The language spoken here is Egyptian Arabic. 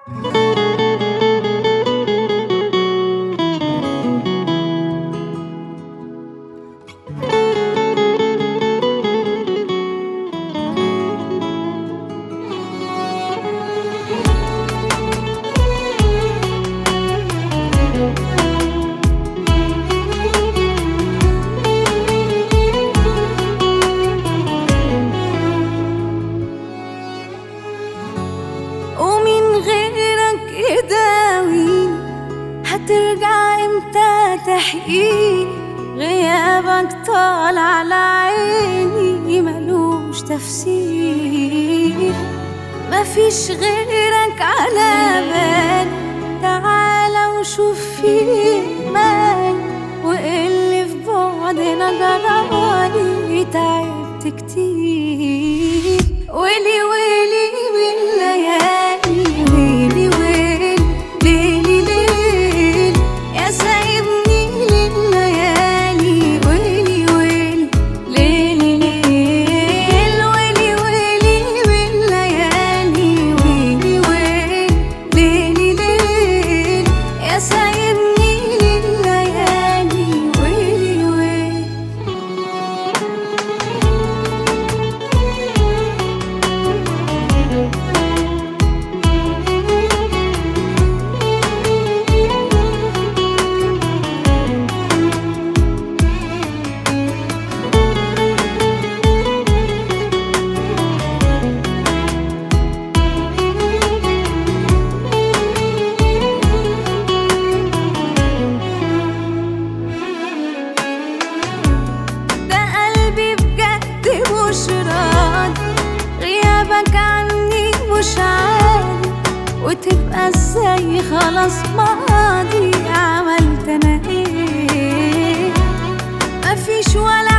ومن غيرك يداويني هترجع امتى تحقيقي غيابك طال على عيني ملوش تفسير مفيش غيرك على بالي تعالى وشوف في مالي واللي في بعدنا جرالي تعبت كتير ويلي ويلي بالليالي ويلي ويلي ليلي ليل يا سايبني لليالي ويلي ويلي ليلي ليل ويلي ويلي بالليالي ويلي ويلي ليلي ليل يا سايبني لليالي ويلي ويلي ده قلبي بجد مش راضي غيابك عني مش عادي وتبقى ازاي خلاص ماضي عملت انا ايه مفيش ولا